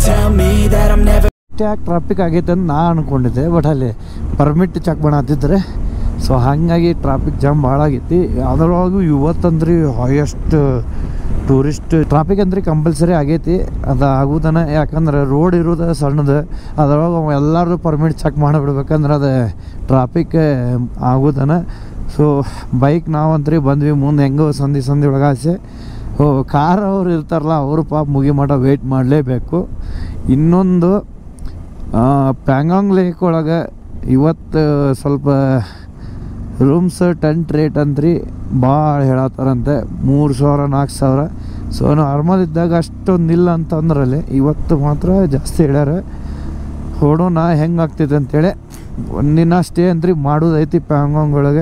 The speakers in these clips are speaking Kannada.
tell me that I'm never ಯಾಕೆ ಟ್ರಾಫಿಕ್ ಆಗೈತೆ ಅಂತ ನಾ ಅನ್ಕೊಂಡಿದ್ದೆ ಬಟ್ ಅಲ್ಲಿ ಪರ್ಮಿಟ್ ಚೆಕ್ ಮಾಡತ್ತಿದ್ರೆ ಸೊ ಹಾಗಾಗಿ ಟ್ರಾಫಿಕ್ ಜಾಮ್ ಭಾಳ ಆಗೈತಿ ಅದರೊಳಗೂ ಇವತ್ತಂದ್ರಿ ಹೈಯೆಸ್ಟ್ ಟೂರಿಸ್ಟ್ ಟ್ರಾಫಿಕ್ ಅಂದ್ರೆ ಕಂಪಲ್ಸರಿ ಆಗೈತಿ ಅದು ಆಗುದನ ಯಾಕಂದ್ರೆ ರೋಡ್ ಇರೋದು ಸಣ್ಣದು ಅದ್ರೊಳಗೆ ಎಲ್ಲರೂ ಪರ್ಮಿಟ್ ಚೆಕ್ ಮಾಡಿಬಿಡ್ಬೇಕಂದ್ರೆ ಅದು ಟ್ರಾಫಿಕ್ ಆಗುದನ ಸೊ ಬೈಕ್ ನಾವಂತ್ರಿ ಬಂದ್ವಿ ಮುಂದೆ ಹೆಂಗೋ ಸಂಧಿ ಸಂಧಿ ಒಳಗಾಸೆ ಓ ಕಾರ್ ಅವ್ರು ಇರ್ತಾರಲ್ಲ ಅವರು ಪಾಪ ಮುಗಿ ಮಠ ವೆಯ್ಟ್ ಮಾಡಲೇಬೇಕು ಇನ್ನೊಂದು ಆ, ಪ್ಯಾಂಗಾಂಗ್ ಲೇಕ್ ಒಳಗೆ ಇವತ್ತು ಸ್ವಲ್ಪ ರೂಮ್ಸ್ ಟೆಂಟ್ ರೇಟ್ ಅಂತ್ರಿ ಭಾಳ ಹೇಳತ್ತಾರಂತೆ ಮೂರು ಸಾವಿರ ನಾಲ್ಕು ಸಾವಿರ ಸೊ ನಾರ್ಮಲ್ ಇದ್ದಾಗ ಅಷ್ಟೊಂದು ಇಲ್ಲ ಅಂತಂದ್ರಲ್ಲಿ ಇವತ್ತು ಮಾತ್ರ ಜಾಸ್ತಿ ಹೇಳ್ಯಾರ ಹೊಡೋಣ ಹೆಂಗೆ ಆಗ್ತೈತೆ ಅಂತೇಳಿ ಒಂದಿನ ಸ್ಟೇ ಅಂತ್ರಿ ಮಾಡೋದೈತಿ ಪ್ಯಾಂಗಾಂಗ್ ಒಳಗೆ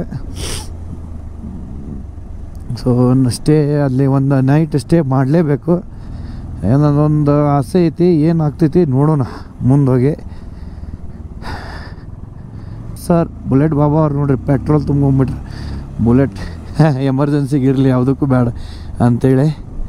ಸೊ ಸ್ಟೇ ಅಲ್ಲಿ ಒಂದು ನೈಟ್ ಸ್ಟೇ ಮಾಡಲೇಬೇಕು ಏನದೊಂದು ಆಸೆ ಐತಿ ಏನು ಆಗ್ತೈತಿ ನೋಡೋಣ ಮುಂದೋಗಿ ಸರ್ ಬುಲೆಟ್ ಬಾಬಾ ಅವ್ರು ನೋಡ್ರಿ ಪೆಟ್ರೋಲ್ ತುಂಬ್ಕೊಂಬಿಟ್ರಿ ಬುಲೆಟ್ ಎಮರ್ಜೆನ್ಸಿಗೆ ಇರಲಿ ಯಾವುದಕ್ಕೂ ಬೇಡ ಅಂತೇಳಿ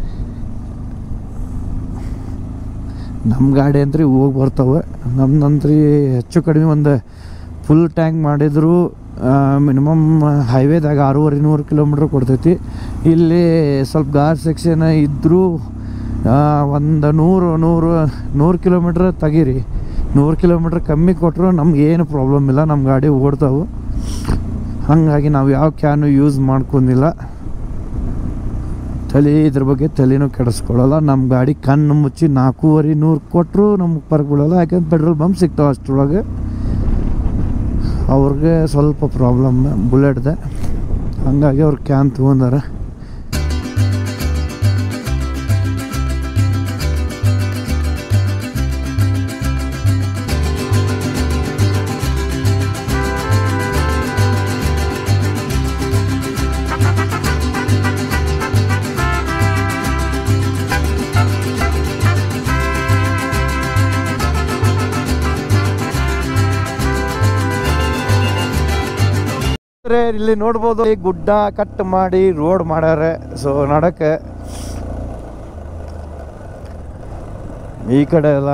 ನಮ್ಮ ಗಾಡಿ ಅಂತ್ರಿ ಹೋಗಿ ಬರ್ತಾವೆ ನಮ್ದಂತ್ರಿ ಹೆಚ್ಚು ಕಡಿಮೆ ಒಂದು ಫುಲ್ ಟ್ಯಾಂಕ್ ಮಾಡಿದ್ರು ಮಿನಿಮಮ್ ಹೈವೇದಾಗ ಆರೂವರೆ ನೂರು ಕಿಲೋಮೀಟ್ರ್ ಕೊಡ್ತೈತಿ ಇಲ್ಲಿ ಸ್ವಲ್ಪ ಗಾರ್ ಸೆಕ್ಷನ್ ಇದ್ದರೂ ಒಂದು ನೂರು ನೂರು ನೂರು ಕಿಲೋಮೀಟ್ರ್ ತೆಗೀರಿ ನೂರು ಕಿಲೋಮೀಟ್ರ್ ಕಮ್ಮಿ ಕೊಟ್ಟರು ನಮ್ಗೆ ಏನು ಪ್ರಾಬ್ಲಮ್ ಇಲ್ಲ ನಮ್ಮ ಗಾಡಿ ಓಡ್ತಾವೆ ಹಾಗಾಗಿ ನಾವು ಯಾವ ಕ್ಯಾನು ಯೂಸ್ ಮಾಡ್ಕೊಂಡಿಲ್ಲ ತಲೆ ಇದ್ರ ಬಗ್ಗೆ ತಲೆನೂ ಕೆಡಿಸ್ಕೊಳ್ಳಲ್ಲ ನಮ್ಮ ಗಾಡಿ ಕಣ್ಣು ಮುಚ್ಚಿ ನಾಲ್ಕೂವರೆ ನೂರು ಕೊಟ್ಟರು ನಮ್ಗೆ ಪರ್ಕ್ ಬೀಳಲ್ಲ ಯಾಕಂದ್ರೆ ಪೆಟ್ರೋಲ್ ಬಂಪ್ ಸಿಗ್ತಾವೆ ಅಷ್ಟರೊಳಗೆ ಅವ್ರಿಗೆ ಸ್ವಲ್ಪ ಪ್ರಾಬ್ಲಮ್ ಬುಲೆಟ್ದೆ ಹಂಗಾಗಿ ಅವ್ರು ಕ್ಯಾನ್ ತೊಗೊಂಡಾರ ಅಂದ್ರೆ ಇಲ್ಲಿ ನೋಡ್ಬೋದು ಈ ಗುಡ್ಡ ಕಟ್ ಮಾಡಿ ರೋಡ್ ಮಾಡ್ಯಾರ ಸೊ ನಡಕ್ಕೆ ಈ ಕಡೆ ಎಲ್ಲ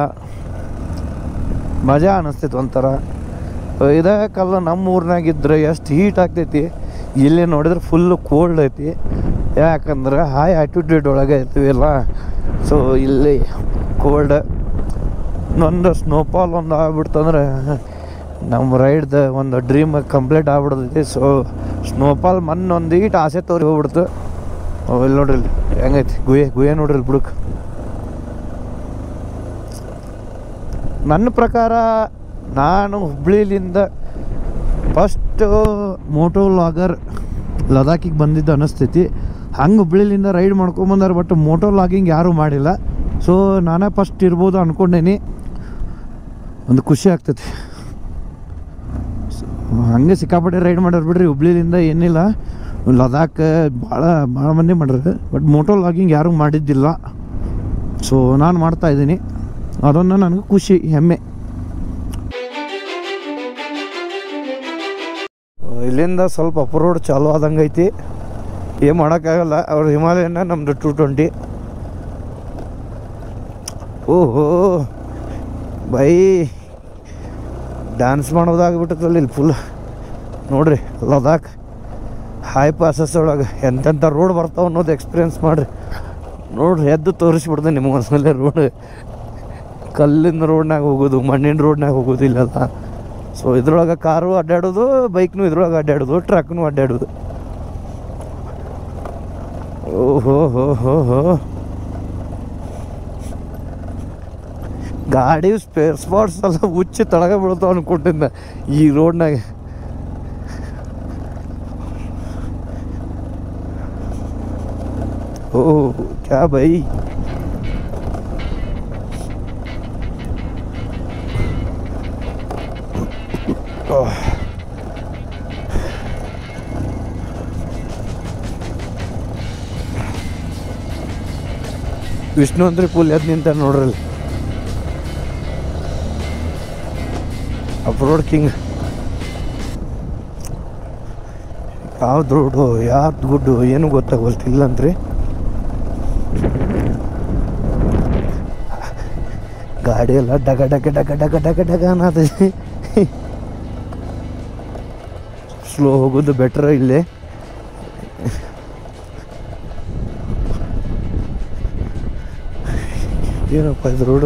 ಮಜಾ ಅನಿಸ್ತೈತಿ ಒಂಥರ ಇದೇ ಕಲ್ಲು ನಮ್ಮ ಊರ್ನಾಗ ಇದ್ರೆ ಎಷ್ಟು ಹೀಟ್ ಆಗ್ತೈತಿ ಇಲ್ಲಿ ನೋಡಿದ್ರೆ ಫುಲ್ಲು ಕೋಲ್ಡ್ ಐತಿ ಯಾಕಂದ್ರೆ ಹೈ ಆ್ಯಟಿಟ್ಯೂಡ್ ಒಳಗೆ ಇರ್ತೀವಲ್ಲ ಸೊ ಇಲ್ಲಿ ಕೋಲ್ಡ್ ಒಂದು ಸ್ನೋಫಾಲ್ ಒಂದು ಆಗ್ಬಿಡ್ತಂದ್ರೆ ನಮ್ಮ ರೈಡ್ದ ಒಂದು ಡ್ರೀಮ್ ಕಂಪ್ಲೀಟ್ ಆಗ್ಬಿಡ್ತೈತಿ ಸೊ ಸ್ನೋಫಾಲ್ ಮೊನ್ನೆ ಒಂದು ಈಟ್ ಆಸೆ ತೋರಿ ಹೋಗ್ಬಿಡ್ತು ಅವ್ ಇಲ್ಲಿ ನೋಡ್ರಿ ಇಲ್ಲಿ ಹೆಂಗೈತಿ ಗುಹೆ ಗುಹೆ ನೋಡ್ರಿ ಇಲ್ಲಿ ಬುಡಕ್ ನನ್ನ ಪ್ರಕಾರ ನಾನು ಹುಬ್ಳಿಲಿಂದ ಫಸ್ಟು ಮೋಟೋ ಲಾಗರ್ ಲದಾಖಿಗೆ ಬಂದಿದ್ದು ಅನಿಸ್ತೈತಿ ಹಂಗೆ ಹುಬ್ಳಿಲಿಂದ ರೈಡ್ ಮಾಡ್ಕೊಂಬಂದಾರ ಬಟ್ ಮೋಟೋ ಲಾಗಿಂಗ್ ಯಾರೂ ಮಾಡಿಲ್ಲ ಸೊ ನಾನೇ ಫಸ್ಟ್ ಇರ್ಬೋದು ಅಂದ್ಕೊಂಡೇನಿ ಒಂದು ಖುಷಿ ಆಗ್ತೈತಿ ಹಂಗೆ ಸಿಕ್ಕಾಪಟ್ಟೆ ರೈಡ್ ಮಾಡ್ಯಾರ ಬಿಡ್ರಿ ಹುಬ್ಳಿಲಿಂದ ಏನಿಲ್ಲ ಲದಾಖ್ ಭಾಳ ಭಾಳ ಮಂದಿ ಮಾಡ್ಯಾರ ಬಟ್ ಮೋಟೋ ಲಾಗಿಂಗ್ ಯಾರೂ ಮಾಡಿದ್ದಿಲ್ಲ ಸೊ ನಾನು ಮಾಡ್ತಾ ಇದ್ದೀನಿ ಅದೊಂದು ನನಗೆ ಖುಷಿ ಹೆಮ್ಮೆ ಇಲ್ಲಿಂದ ಸ್ವಲ್ಪ ಅಪ್ ರೋಡ್ ಚಾಲು ಆದಂಗೆ ಐತಿ ಏನು ಮಾಡೋಕ್ಕಾಗಲ್ಲ ಅವ್ರ ಹಿಮಾಲಯನ ನಮ್ಮದು ಟೂ ಟ್ವೆಂಟಿ ಓಹೋ ಬೈ ಡ್ಯಾನ್ಸ್ ಮಾಡೋದಾಗ್ಬಿಟ್ಟದಲ್ಲಿ ಇಲ್ಲಿ ಫುಲ್ ನೋಡ್ರಿ ಲದಾಖ್ ಹೈ ಪಾಸಸ್ ಒಳಗೆ ಎಂತೆಂಥ ರೋಡ್ ಬರ್ತಾವ ಅನ್ನೋದು ಎಕ್ಸ್ಪೀರಿಯನ್ಸ್ ಮಾಡಿರಿ ನೋಡ್ರಿ ಎದ್ದು ತೋರಿಸ್ಬಿಡ್ದೆ ನಿಮಗೆ ಒಂದ್ಸಲ ರೋಡ್ ಕಲ್ಲಿನ ರೋಡ್ನಾಗ ಹೋಗೋದು ಮಣ್ಣಿನ ರೋಡ್ನಾಗ ಹೋಗೋದು ಇಲ್ಲೆಲ್ಲ ಸೊ ಇದ್ರೊಳಗೆ ಕಾರು ಅಡ್ಡಾಡೋದು ಬೈಕ್ನು ಇದ್ರೊಳಗೆ ಅಡ್ಡಾಡೋದು ಟ್ರಕ್ನು ಅಡ್ಡಾಡೋದು ಓಹೋ ಹೋ ಹೋ ಹೋ ಗಾಡಿ ಸ್ಪೇರ್ ಸ್ಪಾಟ್ಸ್ ಎಲ್ಲ ಹುಚ್ಚಿ ತಳಗ ಬೀಳ್ತಾವ ಅನ್ಕೊಂಡಿದ್ದೆ ಈ ರೋಡ್ನಾಗ ಓ ಕ್ಯಾ ಬೈ ವಿಷ್ಣು ಅಂದ್ರೆ ಫುಲ್ ಎದ್ದು ನಿಂತ ನೋಡ್ರಲ್ಲಿ ಅಪ್ ರೋಡ್ ಕಿಂಗ್ ಯಾವ್ದು ರೋಡು ಯಾವ್ದು ಗುಡ್ಡು ಏನು ಗೊತ್ತಾಗೋಲ್ತಿಲ್ಲ ಅಂದ್ರಿ ಗಾಡಿ ಎಲ್ಲ ಡಗ ಡಗ ಡಗ ಡಗ ಡಗ ಡಗ ಅನ್ನತೈತಿ ಸ್ಲೋ ಹೋಗೋದು ಬೆಟ್ರ್ ಇಲ್ಲಿ ಏನಪ್ಪ ಇದು ರೋಡು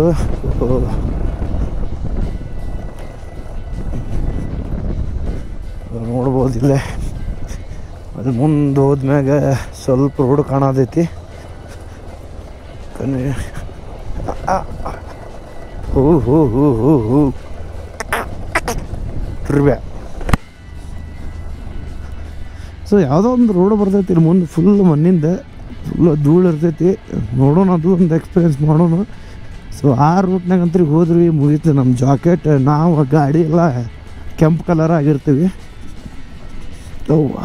ನೋಡ್ಬೋದು ಇಲ್ಲೇ ಅಲ್ಲಿ ಮುಂದೆ ಹೋದ್ಮ್ಯಾಗ ಸ್ವಲ್ಪ ರೋಡ್ ಕಾಣತೈತಿ ಕಣ್ಣಿ ಆ, ಆ. ಹೋ ಹೋ ಹೋ ಹೋ ಹೋ ತಿರ್ಬ್ಯಾ ಸೊ ಯಾವುದೋ ಒಂದು ರೋಡ್ ಬರ್ತೈತಿ ಇಲ್ಲಿ ಮುಂದೆ ಫುಲ್ ಮಣ್ಣಿಂದ ಫುಲ್ ಧೂಳು ಇರ್ತೈತಿ ನೋಡೋಣ ಅದು ಒಂದು ಎಕ್ಸ್ಪೀರಿಯನ್ಸ್ ಮಾಡೋಣ ಸೊ ಆ ರೂಟ್ನಾಗ ಅಂತೂ ಹೋದ್ರಿ ಮುಗೀತು ನಮ್ಮ ಜಾಕೆಟ್ ನಾವು ಗಾಡಿ ಎಲ್ಲ ಕೆಂಪು ಕಲರ್ ಆಗಿರ್ತೀವಿ ಅವ್ವ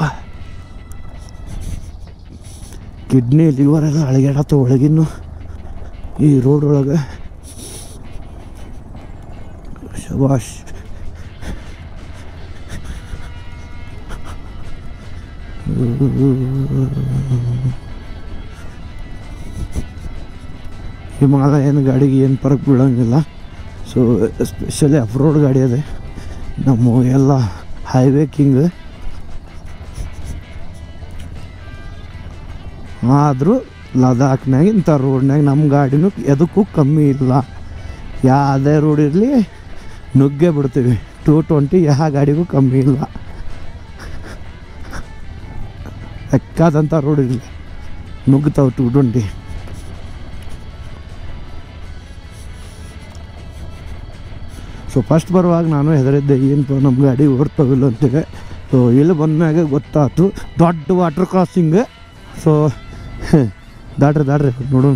ಕಿಡ್ನಿ ಲಿವರ್ ಎಲ್ಲ ಅಳಗ್ಯಾಡತ್ತ ಒಳಗಿನ್ನು ಈ ರೋಡ್ ಒಳಗೆ ಶಬಾಷ್ ಹಿಮಾಲಯನ್ ಗಾಡಿಗೆ ಏನು ಫರಕ್ ಬೀಳಂಗಿಲ್ಲ ಸೊ ಎಸ್ಪೆಷಲಿ ಅಫ್ ರೋಡ್ ಗಾಡಿ ಅದೇ ನಮ್ಮ ಎಲ್ಲ ಹೈವೇ ಕಿಂಗ್ ಆದರೂ ಲದಾಖ್ನಾಗ ಇಂಥ ರೋಡ್ನಾಗ ನಮ್ಮ ಗಾಡಿನೂ ಎದಕ್ಕೂ ಕಮ್ಮಿ ಇಲ್ಲ ಯಾವುದೇ ರೋಡ್ ಇರಲಿ ನುಗ್ಗೇ ಬಿಡ್ತೀವಿ ಟೂ ಟ್ವೆಂಟಿ ಯಾವ ಗಾಡಿಗೂ ಕಮ್ಮಿ ಇಲ್ಲ ಬೇಕಾದಂಥ ರೋಡ್ ಇರಲಿ ನುಗ್ತಾವೆ ಟೂ ಟ್ವೆಂಟಿ ಸೊ ಫಸ್ಟ್ ಬರುವಾಗ ನಾನು ಹೆದರಿದ್ದೆ ಏನಪ್ಪ ನಮ್ಮ ಗಾಡಿ ಓಡ್ತಾವಿಲ್ಲ ಅಂತೇಳಿ ಸೊ ಇಲ್ಲಿ ಬಂದ್ಮ್ಯಾಗ ಗೊತ್ತಾಯ್ತು ದೊಡ್ಡ ವಾಟರ್ ಕ್ರಾಸಿಂಗ್ ಸೊ ದಾಡ್ರಿ ದಾಡ್ರಿ ನೋಡೋಣ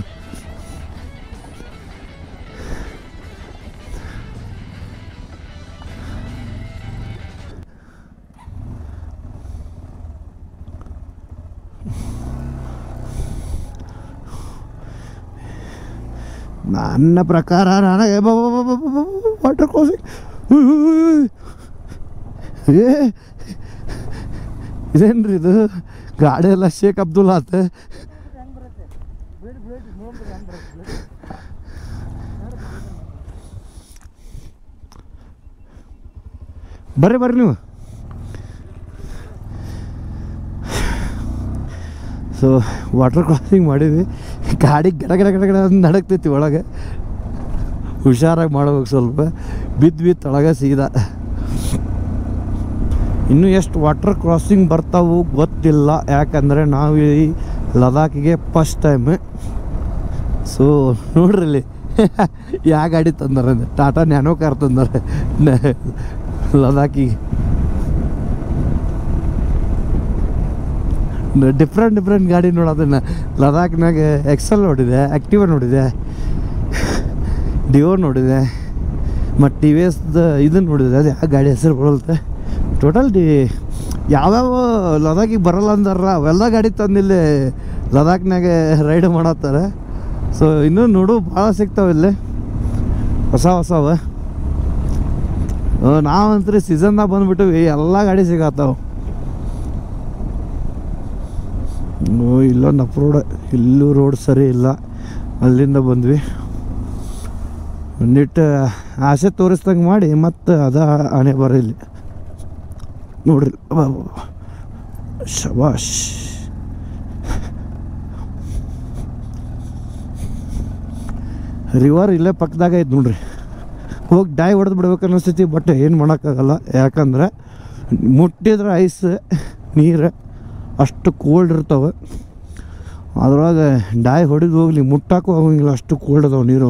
ನನ್ನ ಪ್ರಕಾರ ನನಗೆ ವಾಟರ್ ಕ್ರಾಸಿಂಗ್ ಏ ಇದೇನ್ರಿ ಇದು ಗಾಡಿ ಎಲ್ಲ ಶೇಖ್ ಅಬ್ದುಲ್ ಆತ ಬರ್ರಿ ಬರ್ರಿ ನೀವು ಸೊ ವಾಟರ್ ಕ್ರಾಸಿಂಗ್ ಮಾಡಿದ್ವಿ ಗಾಡಿ ಗಡ ಗಡ ಗಡ ಗಡ ಅಂತ ನಡಕ್ತೈತಿ ಒಳಗೆ ಹುಷಾರಾಗಿ ಮಾಡ್ಬೇಕು ಸ್ವಲ್ಪ ಬಿದ್ದು ಬಿದ್ದು ಒಳಗೆ ಸೀದಾ ಇನ್ನೂ ಎಷ್ಟು ವಾಟರ್ ಕ್ರಾಸಿಂಗ್ ಬರ್ತಾವು ಗೊತ್ತಿಲ್ಲ ಯಾಕಂದರೆ ನಾವು ಈ ಲದಾಖಿಗೆ ಫಸ್ಟ್ ಟೈಮ್ ಸೊ ನೋಡ್ರಿ ಇಲ್ಲಿ ಯಾವ ಗಾಡಿ ತಂದಾರ ಟಾಟಾ ನ್ಯಾನೋ ಕಾರ್ ತಂದಾರೆ ನ- ಲದಾಖಿಗೆ ಡಿಫ್ರೆಂಟ್ ಡಿಫ್ರೆಂಟ್ ಗಾಡಿ ನೋಡೋದನ್ನ ಲದಾಖ್ನಾಗ ಎಕ್ಸೆಲ್ ನೋಡಿದೆ ಆ್ಯಕ್ಟಿವಾ ನೋಡಿದೆ ಡಿವೋ ನೋಡಿದೆ ಮತ್ತು ಟಿ ವಿ ಎಸ್ದ ಇದನ್ನು ನೋಡಿದೆ ಅದು ಯಾವ ಗಾಡಿ ಹೆಸರು ಬರಲ್ತೆ ಟೋಟಲ್ ಡಿ ಯಾವ್ಯಾವ ಲದಾಖಿಗೆ ಬರಲ್ಲ ಅಂದಾರ ಅವೆಲ್ಲ ಗಾಡಿ ತಂದಿಲ್ಲಿ ಲದಾಖ್ನಾಗ ರೈಡ್ ಮಾಡತ್ತಾರೆ ಸೊ ಇನ್ನೂ ನೋಡು ಭಾಳ ಸಿಗ್ತಾವೆ ಇಲ್ಲಿ ಹೊಸ ಹೊಸವ ನಾವಂತ್ರಿ ಸೀಸನ್ದಾಗ ಬಂದ್ಬಿಟ್ಟಿವಿ ಎಲ್ಲ ಗಾಡಿ ಸಿಗತ್ತಾವ ಓ ಇಲ್ಲೊಂದು ಅಪ್ ರೋಡ್ ಇಲ್ಲೂ ರೋಡ್ ಸರಿ ಇಲ್ಲ ಅಲ್ಲಿಂದ ಬಂದ್ವಿ ಒಂದಿಟ್ಟು ಆಸೆ ತೋರಿಸ್ದಂಗೆ ಮಾಡಿ ಮತ್ತೆ ಅದ ಆನೆ ಬರಲಿ ನೋಡ್ರಿ ಅಬ್ಬಬ್ಬ. ಶಬಾಷ್ ರಿವರ್ ಇಲ್ಲೇ ಪಕ್ಕದಾಗ ಐತೆ ನೋಡ್ರಿ ಹೋಗಿ ಡೈ ಹೊಡೆದು ಬಿಡ್ಬೇಕು ಅನ್ನಿಸ್ತೈತಿ ಬಟ್ ಏನು ಮಾಡೋಕ್ಕಾಗಲ್ಲ ಯಾಕಂದ್ರೆ ಮುಟ್ಟಿದ್ರೆ ಐಸ್ ನೀರು ಅಷ್ಟು ಕೋಲ್ಡ್ ಇರ್ತಾವೆ ಅದ್ರೊಳಗೆ ಡಾಯ್ ಹೊಡೆದು ಹೋಗ್ಲಿ ಮುಟ್ಟಾಕು ಹೋಗಂಗಿಲ್ಲ ಅಷ್ಟು ಕೋಲ್ಡ್ ಅದಾವೆ ನೀರು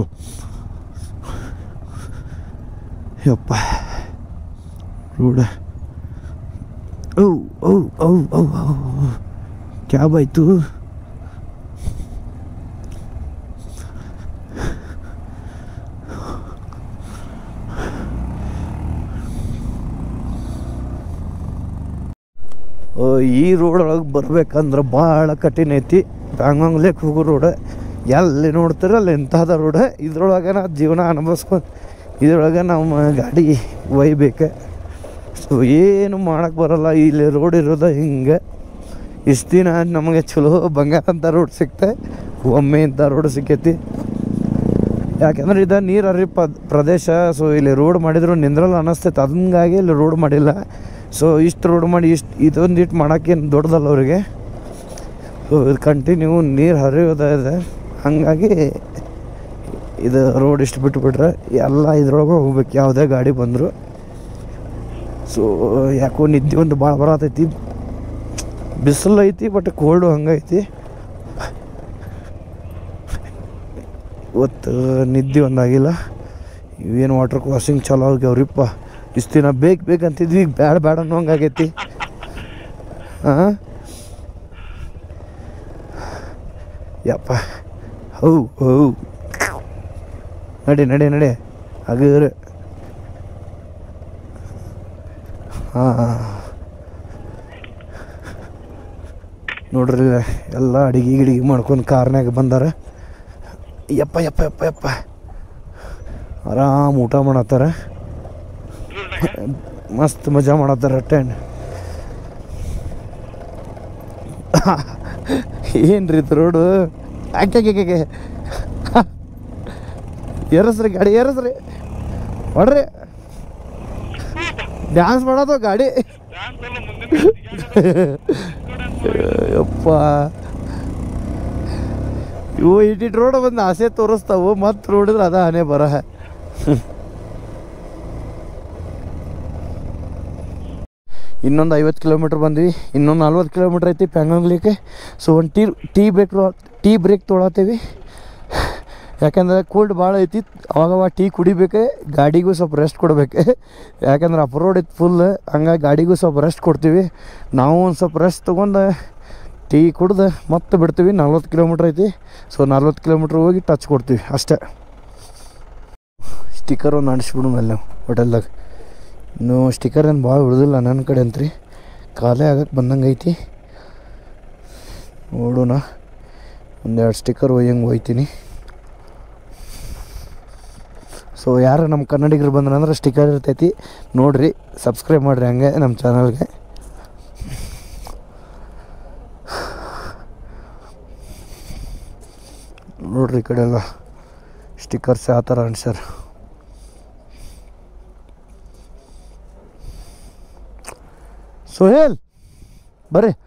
ಯಪ್ಪ ರೋಡ ಓ ಓ ಓ ಓ ಓ ಕ್ಯಾಬ್ ಆಯಿತು ಓ, ಈ ರೋಡ್ ಒಳಗೆ ಬರ್ಬೇಕಂದ್ರೆ ಭಾಳ ಕಠಿಣ ಐತಿ ಬ್ಯಾಂಗಾಂಗ್ ಲೇಕ್ ಹೋಗೋ ರೋಡ್ ಎಲ್ಲಿ ನೋಡ್ತೀರ ಅಲ್ಲಿ ಎಂಥದ ರೋಡ್ ಇದ್ರೊಳಗೆ ನಾ ಜೀವನ ಅನುಭವಿಸ್ಕೊಂಡು ಇದ್ರೊಳಗೆ ನಮ್ಮ ಗಾಡಿ ಒಯ್ಬೇಕು ಸೊ ಏನು ಮಾಡಕ್ಕೆ ಬರಲ್ಲ ಇಲ್ಲಿ ರೋಡ್ ಇರೋದ ಹಿಂಗೆ ಇಷ್ಟು ದಿನ ನಮಗೆ ಚಲೋ ಬಂಗಾರ ಅಂತ ರೋಡ್ ಸಿಕ್ತೆ ಒಮ್ಮೆ ಇಂಥ ರೋಡ್ ಸಿಕ್ಕೈತಿ ಯಾಕೆಂದ್ರೆ ಇದು ನೀರು ಹರಿ ಪ ಪ್ರದೇಶ ಸೊ ಇಲ್ಲಿ ರೋಡ್ ಮಾಡಿದ್ರು ನಿಂದ್ರಲ್ಲ ಅನ್ನಿಸ್ತೈತೆ ಹಂಗಾಗಿ ಇಲ್ಲಿ ರೋಡ್ ಮಾಡಿಲ್ಲ ಸೊ ಇಷ್ಟು ರೋಡ್ ಮಾಡಿ ಇಷ್ಟು ಇದೊಂದು ಇಟ್ಟು ಮಾಡೋಕ್ಕೇನು ದೊಡ್ಡದಲ್ಲ ಅವರಿಗೆ ಸೊ ಇದು ಕಂಟಿನ್ಯೂ ನೀರು ಹರಿಯೋದ ಇದೆ ಹಾಗಾಗಿ ಇದು ರೋಡ್ ಇಷ್ಟು ಬಿಟ್ಬಿಟ್ರೆ ಎಲ್ಲ ಇದ್ರೊಳಗೆ ಹೋಗ್ಬೇಕು ಯಾವುದೇ ಗಾಡಿ ಬಂದರು ಸೊ ಯಾಕೋ ನಿದ್ದೆ ಒಂದು ಭಾಳ ಬರತೈತಿ ಬಿಸಿಲು ಐತಿ ಬಟ್ ಕೋಲ್ಡು ಹಂಗೈತಿ ಇವತ್ತು ನಿದ್ದೆ ಒಂದಾಗಿಲ್ಲ ಇವೇನು ವಾಟರ್ ವಾಷಿಂಗ್ ಚಲೋ ಆಗ್ಯಾವ್ರಿಪ್ಪ ಇಷ್ಟು ದಿನ ಬೇಕು ಬೇಕಂತಿದ್ವಿ ಈಗ ಬ್ಯಾಡ ಬ್ಯಾಡ ಅನ್ನೋಂಗಾಗೈತಿ ಹಾಂ ಯಪ್ಪ ಹೌ ಹೌ ನಡಿ ನಡಿ ನಡಿ ಹಗರ್ ಹಾಂ ನೋಡ್ರಿ ಇಲ್ಲೇ ಎಲ್ಲ ಅಡಿಗೆ ಗಿಡಿಗೆ ಮಾಡ್ಕೊಂಡು ಕಾರ್ನ್ಯಾಗ ಬಂದಾರ ಯಪ್ಪ ಯಪ್ಪ ಯಪ್ಪ ಯಪ್ಪ ಆರಾಮ್ ಊಟ ಮಾಡತ್ತಾರ ಮಸ್ತ್ ಮಜಾ ಮಾಡತ್ತಾರ ಟೆನ್ ಏನ್ರಿ ಇದು ರೋಡು ಆಕೆ ಏರಸ್ರಿ ಗಾಡಿ ಏರಸ್ರಿ ಹೊಡ್ರಿ ಡ್ಯಾನ್ಸ್ ಮಾಡೋದು ಗಾಡಿ ಯಪ್ಪ ಇವು ಇಟ್ಟಿಟ್ಟು ರೋಡ್ ಬಂದು ಆಸೆ ತೋರಿಸ್ತಾವು ಮತ್ತೆ ನೋಡಿದ್ರೆ ಅದ ಹಣೆ ಬರ ಇನ್ನೊಂದು ಐವತ್ತು ಕಿಲೋಮೀಟ್ರ್ ಬಂದ್ವಿ ಇನ್ನೊಂದು ನಲ್ವತ್ತು ಕಿಲೋಮೀಟ್ರ್ ಐತಿ ಪ್ಯಾಂಗಂಗ್ಲಿಕ್ಕೆ ಸೊ ಒಂದು tea tea break tea break ತೊಗೊಳತ್ತೀವಿ ಯಾಕಂದ್ರೆ ಕೋಲ್ಡ್ ಭಾಳ ಐತಿ ಅವಾಗವ ಟೀ ಕುಡಿಬೇಕು ಗಾಡಿಗೂ ಸ್ವಲ್ಪ ರೆಸ್ಟ್ ಕೊಡ್ಬೇಕು ಯಾಕಂದ್ರೆ ಅಪ್ ರೋಡ್ ಇತ್ತು ಫುಲ್ ಹಂಗಾಗಿ ಗಾಡಿಗೂ ಸ್ವಲ್ಪ ರೆಸ್ಟ್ ಕೊಡ್ತೀವಿ ನಾವು ಒಂದು ಸ್ವಲ್ಪ ರೆಸ್ಟ್ ತೊಗೊಂಡು ಟೀ ಕುಡ್ದು ಮತ್ತೆ ಬಿಡ್ತೀವಿ ನಲ್ವತ್ತು ಕಿಲೋಮೀಟ್ರ್ ಐತಿ ಸೊ ನಲ್ವತ್ತು ಕಿಲೋಮೀಟ್ರ್ ಹೋಗಿ ಟಚ್ ಕೊಡ್ತೀವಿ ಅಷ್ಟೇ ಸ್ಟಿಕ್ಕರ್ ಒಂದು ಅಂಟಿಸ್ಬಿಡು ಮೇಲೆ ನಾವು ಹೋಟೆಲ್ದಾಗ ಇನ್ನೂ ಸ್ಟಿಕ್ಕರ್ ಏನು ಭಾಳ ಉಳಿದಿಲ್ಲ ನನ್ನ ಕಡೆ ಅಂತ್ರಿ ಖಾಲಿ ಆಗಕ್ಕೆ ಬಂದಂಗೆ ಐತಿ ನೋಡೋಣ ಒಂದೆರಡು ಸ್ಟಿಕ್ಕರ್ ಒಯ್ಯಂಗೆ ಒಯ್ತೀನಿ ಸೊ ಯಾರು ನಮ್ಮ ಕನ್ನಡಿಗರು ಬಂದ್ರಂದ್ರೆ ಸ್ಟಿಕ್ಕರ್ ಇರ್ತೈತಿ ನೋಡಿರಿ ಸಬ್ಸ್ಕ್ರೈಬ್ ಮಾಡಿರಿ ಹಂಗೆ ನಮ್ಮ ಚಾನಲ್ಗೆ ನೋಡ್ರಿ ಈ ಕಡೆ ಎಲ್ಲ ಸ್ಟಿಕ್ಕರ್ಸ್ ಯಾವ ಥರ ಅನ್ಸ್ಯಾರ ಸೋಹೇಲ್ ಬರ್ರಿ